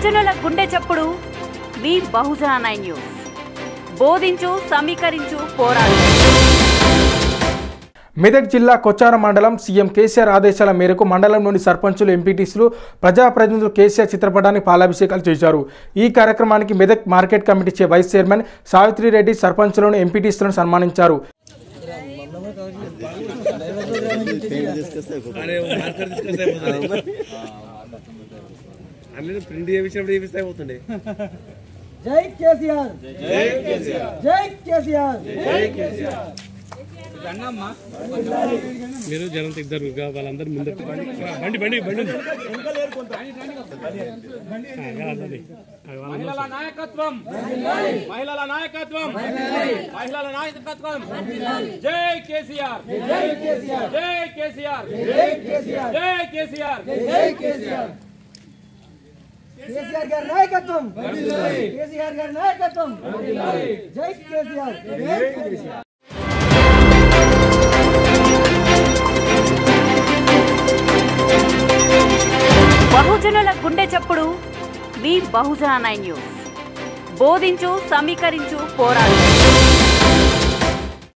బహుజనుల గుండె చప్పుడు మీ బహుజన నైన్ న్యూస్ బోధించు సమీకరించు పోరాడు మెదక్ జిల్లా కొచ్చారం మండలం సీఎం కేసీఆర్ ఆదేశాల మేరకు మండలంలోని సర్పంచులు ఎంపీటీసీలు ప్రజాప్రతినిధులు కేసీఆర్ చిత్రపటానికి పాలాభిషేకాలు చేశారు ఈ కార్యక్రమానికి మెదక్ మార్కెట్ కమిటీ చే వైస్ చైర్మన్ సావిత్రిరెడ్డి సర్పంచులను ఎంపీటీసీలను సన్మానించారు అన్ని ప్రింట్ చేయించినప్పుడు చేపిస్తే అయిపోతుండే జై కేసీఆర్ జై కేసీఆర్ జై కేసీఆర్ జై కేసీఆర్ మీరు జనంత ఇద్దరు వాళ్ళందరూ ముందు బండి బండి బండి ఉంది. ఆ, కాదండి. ఆ, వాళ్ళందరూ మహిళల నాయకత్వం మహిళల నాయకత్వం మహిళల నాయకత్వం జై కేసీఆర్ జై కేసీఆర్ జై కేసీఆర్ జై కేసీఆర్ జై కేసీఆర్ జై కేసీఆర్ కేసీఆర్ గారి నాయకత్వం కేసీఆర్ గారి నాయకత్వం జై కేసీఆర్ జై కేసీఆర్ బహుజనుల గుండె చప్పుడు మీ బహుజన నైన్ న్యూస్ బోధించు సమీకరించు పోరాడు